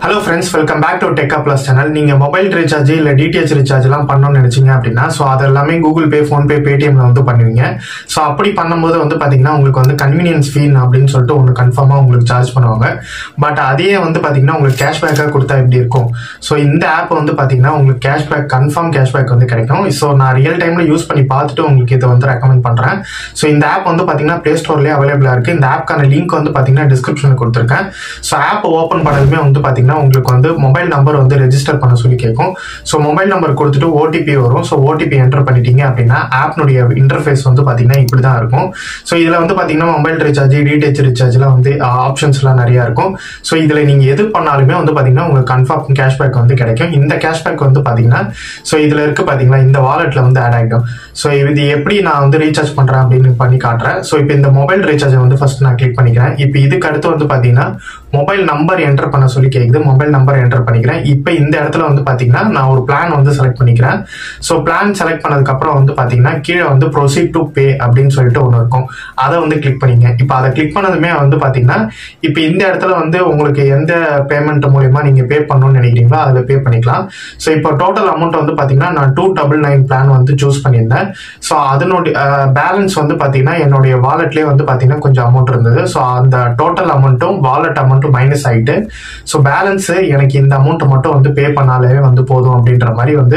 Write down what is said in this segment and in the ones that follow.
hello friends welcome back to Tekka plus channel நீங்க mobile recharge இல்ல DTH recharge எல்லாம் பண்ணணும்னு நினைச்சீங்க அப்படின்னா ஸோ அது எல்லாமே கூகுள் பே ஃபோன்பே பேடிஎம்ல வந்து பண்ணுவீங்க ஸோ அப்படி பண்ணும்போது வந்து பாத்தீங்கன்னா உங்களுக்கு வந்து கன்வீனியன்ஸ் ஃபீ அப்படின்னு சொல்லிட்டு ஒன்று கன்ஃபார்மா உங்களுக்கு சார்ஜ் பண்ணுவாங்க பட் அதையே வந்து பாத்தீங்கன்னா உங்களுக்கு கேஷ்பேக்காக கொடுத்தா எப்படி இருக்கும் ஸோ இந்த ஆப் வந்து பாத்தீங்கன்னா உங்களுக்கு கேஷ்பேக் கன்ஃபார்ம் கேஷ்பேக் வந்து கிடைக்கும் ஸோ நான் ரியல் டைம்ல யூஸ் பண்ணி பார்த்துட்டு உங்களுக்கு இதை வந்து ரெக்கமெண்ட் பண்றேன் ஸோ இந்த ஆப் வந்து பாத்தீங்கன்னா பிளே ஸ்டோர்லேயே அவைலபிளா இருக்கு இந்த ஆப்க்கான லிங்க் வந்து பாத்தீங்கன்னா டிஸ்கிரிப்ஷனில் கொடுத்துருக்கேன் ஸோ ஆப் ஓப்பன் பண்ணதுமே வந்து பாத்தீங்கன்னா உங்களுக்கு வந்து மொபைல் நம்பர் வந்து ரெஜிஸ்டர் பண்ண சொல்லி கேட்கும் ஸோ மொபைல் நம்பர் கொடுத்துட்டு ஓடிபி வரும் ஸோ ஓடிபி என்டர் பண்ணிட்டீங்க அப்படின்னா ஆப்னுடைய இன்டர்ஃபேஸ் வந்து பாத்தீங்கன்னா இப்படி தான் இருக்கும் ஸோ இதுல வந்து பாத்தீங்கன்னா மொபைல் ரீசார்ஜ் டிடிஹெச் ரீசார்ஜ்லாம் வந்து ஆப்ஷன்ஸ்லாம் நிறைய இருக்கும் ஸோ இதுல நீங்க எது பண்ணாலுமே வந்து பாத்தீங்கன்னா உங்களுக்கு கன்ஃபார்ம் கேஷ்பேக் வந்து கிடைக்கும் இந்த கேஷ்பேக் வந்து பாத்தீங்கன்னா ஸோ இதுல இருக்கு பாத்தீங்களா இந்த வாலெட்ல வந்து ஆட் ஆகிடும் ஸோ இது எப்படி நான் வந்து ரீசார்ஜ் பண்றேன் அப்படின்னு பண்ணி காட்டுறேன் ஸோ இப்போ இந்த மொபைல் ரீசார்ஜை வந்து ஃபர்ஸ்ட் நான் கிளிக் பண்ணிக்கிறேன் இப்போ இதுக்கு அடுத்து வந்து பாத்தீங்கன்னா மொபைல் நம்பர் என்டர் பண்ண சொல்லி கேக்குது மொபைல் நம்பர் என்டர் பண்ணிக்கிறேன் இப்போ இந்த இடத்துல வந்து பாத்தீங்கன்னா நான் ஒரு பிளான் வந்து செலக்ட் பண்ணிக்கிறேன் ஸோ பிளான் செலக்ட் பண்ணதுக்கு அப்புறம் வந்து பாத்தீங்கன்னா கீழே வந்து ப்ரொசீட் டு பே அப்படின்னு சொல்லிட்டு ஒன்று இருக்கும் அதை வந்து கிளிக் பண்ணிங்க இப்போ அதை கிளிக் பண்ணதுமே வந்து பாத்தீங்கன்னா இப்போ இந்த இடத்துல வந்து உங்களுக்கு எந்த பேமெண்ட் மூலியமா நீங்க பே பண்ணணும்னு நினைக்கிறீங்களோ அதில் பே பண்ணிக்கலாம் ஸோ இப்போ டோட்டல் அமௌண்ட் வந்து பாத்தீங்கன்னா நான் டூ டபுள் நைன் பிளான் வந்து சூஸ் பண்ணியிருந்தேன் ஸோ அதனுடைய பேலன்ஸ் வந்து பாத்தீங்கன்னா என்னுடைய வாலெட்லேயே வந்து பாத்தீங்கன்னா கொஞ்சம் அமௌண்ட் இருந்தது ஸோ அந்த டோட்டல் அமௌண்ட்டும் வாலெட் அமௌண்ட்டும் மைனஸ் ஆயிட்டு ஸோ பேலன்ஸ் எனக்கு இந்த அமௌண்ட் மட்டும் வந்து பே பண்ணாலே வந்து போதும் அப்படின்ற மாதிரி வந்து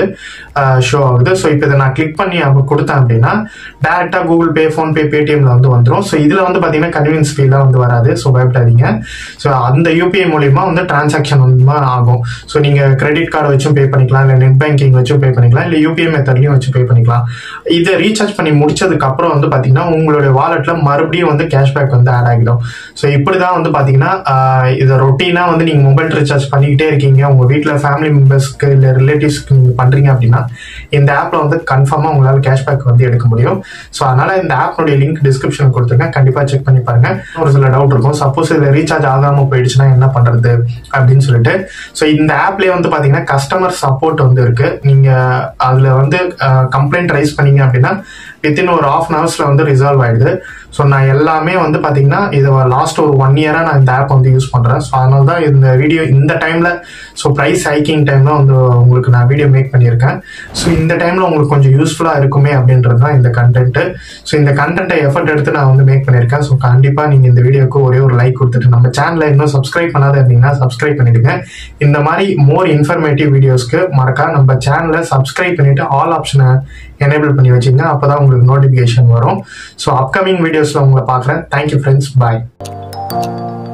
ஷோ ஆகுது ஸோ இப்போ இதை நான் கிளிக் பண்ணி அவங்க கொடுத்தேன் அப்படின்னா டேரக்டா கூகுள் பே ஃபோன்பே பேடிஎம்ல வந்து வந்துடும் ஸோ இதுல வந்து பாத்தீங்கன்னா கன்வீனியன்ஸ் ஃபீலாம் வந்து வராது ஸோ பயப்படாதீங்க ஸோ அந்த யூபிஐ மூலியமா வந்து டிரான்சாக்ஷன் வந்து ஆகும் ஸோ நீங்க கிரெடிட் கார்டு வச்சும் பே பண்ணிக்கலாம் இல்லை நெட் பேங்கிங் வச்சும் பே பண்ணிக்கலாம் இல்லை யூபிஐ மெத்தட்லயும் வச்சு பே பண்ணிக்கலாம் இதை ரீசார்ஜ் பண்ணி முடிச்சதுக்கு அப்புறம் வந்து பாத்தீங்கன்னா உங்களுடைய வாலெட்ல மறுபடியும் வந்து கேஷ்பேக் வந்து ஆட் ஆகிடும் ஸோ இப்படிதான் வந்து பாத்தீங்கன்னா இதை ரொட்டீனா வந்து நீங்க மொபைல் ரீசார்ஜ் பண்ணிக்கிட்டே இருக்கீங்க உங்க வீட்டில் ஃபேமிலி மெம்பர்ஸ்க்கு இல்லை ரிலேட்டிவ்ஸ்க்கு நீங்க பண்றீங்க அப்படின்னா இந்த ஆப்ல வந்து கன்ஃபார்மா உங்களால கேஷ்பேக் வந்து எடுக்க முடியும் ஸோ அதனால இந்த ஆப்னுடைய லிங்க் டிஸ்கிரிப்ஷன் கொடுத்துருக்கேன் கண்டிப்பா செக் பண்ணி பாருங்க ஒரு சில டவுட் இருக்கும் சப்போஸ் இதுல ரீசார்ஜ் ஆகாம போயிடுச்சுன்னா என்ன பண்றது அப்படின்னு சொல்லிட்டு ஸோ இந்த ஆப்லயே வந்து பாத்தீங்கன்னா கஸ்டமர் சப்போர்ட் வந்து இருக்கு நீங்க அதுல வந்து கம்ப்ளைண்ட் ரைஸ் பண்ணீங்க அப்படின்னா வித்தின் ஒரு ஆஃப் அன் ஹவர்ஸ்ல வந்து ரிசால்வ் ஆயிடுது ஸோ நான் எல்லாமே வந்து பாத்தீங்கன்னா இது லாஸ்ட் ஒரு ஒன் இயரா நான் இந்த ஆப் வந்து யூஸ் பண்றேன் ஸோ அதனால தான் இந்த வீடியோ இந்த டைம்ல ஸோ ப்ரைஸ் ஹைக்கிங் டைம்ல வந்து உங்களுக்கு நான் வீடியோ மேக் பண்ணியிருக்கேன் ஸோ இந்த டைம்ல உங்களுக்கு கொஞ்சம் யூஸ்ஃபுல்லா இருக்குமே அப்படின்றது தான் இந்த கண்டென்ட் ஸோ இந்த கண்டென்ட்டை எஃபர்ட் எடுத்து நான் வந்து மேக் பண்ணியிருக்கேன் ஸோ கண்டிப்பா நீங்க இந்த வீடியோக்கு ஒரே ஒரு லைக் கொடுத்துட்டு நம்ம சேனலை இன்னும் சப்ஸ்கிரைப் பண்ணாத இருந்தீங்கன்னா சப்ஸ்கிரைப் பண்ணிடுங்க இந்த மாதிரி மோர் இன்ஃபர்மேட்டிவ் வீடியோஸ்க்கு மறக்கா நம்ம சேனலை சப்ஸ்கிரைப் பண்ணிட்டு ஆல் ஆப்ஷனை எனேபிள் பண்ணி வச்சுங்க அப்பதான் உங்களுக்கு நோட்டிபிகேஷன் வரும் ஸோ அப்கமிங் வீடியோஸ்ல உங்களை பார்க்குறேன் தேங்க்யூ ஃப்ரெண்ட்ஸ் பாய்